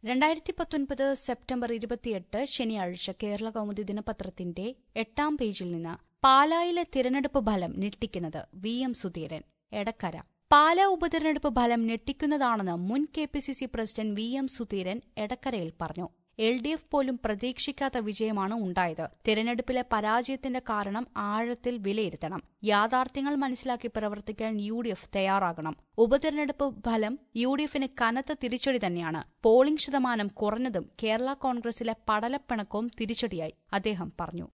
രണ്ടായിരത്തി പത്തൊൻപത് സെപ്റ്റംബർ ഇരുപത്തിയെട്ട് ശനിയാഴ്ച കേരള കൗമുദി ദിനപത്രത്തിന്റെ എട്ടാം പേജിൽ നിന്ന് പാലായിലെ തിരഞ്ഞെടുപ്പ് ഫലം ഞെട്ടിക്കുന്നത് വി എം സുധീരൻ എടക്കര പാലാ ഉപതെരഞ്ഞെടുപ്പ് ഫലം ഞെട്ടിക്കുന്നതാണെന്ന് മുൻ K P C C president V M Sudheeran എടക്കരയിൽ പറഞ്ഞു എൽ ഡി എഫ് പോലും പ്രതീക്ഷിക്കാത്ത വിജയമാണ് ഉണ്ടായത് തിരഞ്ഞെടുപ്പിലെ പരാജയത്തിന്റെ കാരണം ആഴത്തിൽ വിലയിരുത്തണം യാഥാർത്ഥ്യങ്ങൾ മനസ്സിലാക്കി പ്രവർത്തിക്കാൻ യു ഡി എഫ് തയ്യാറാകണം ഉപതെരഞ്ഞെടുപ്പ് ഫലം യു ഡി എഫിന് കനത്ത തിരിച്ചടി തന്നെയാണ് പോളിംഗ് ശതമാനം കുറഞ്ഞതും കേരള കോൺഗ്രസിലെ പടലപ്പിണക്കവും തിരിച്ചടിയായി അദ്ദേഹം പറഞ്ഞു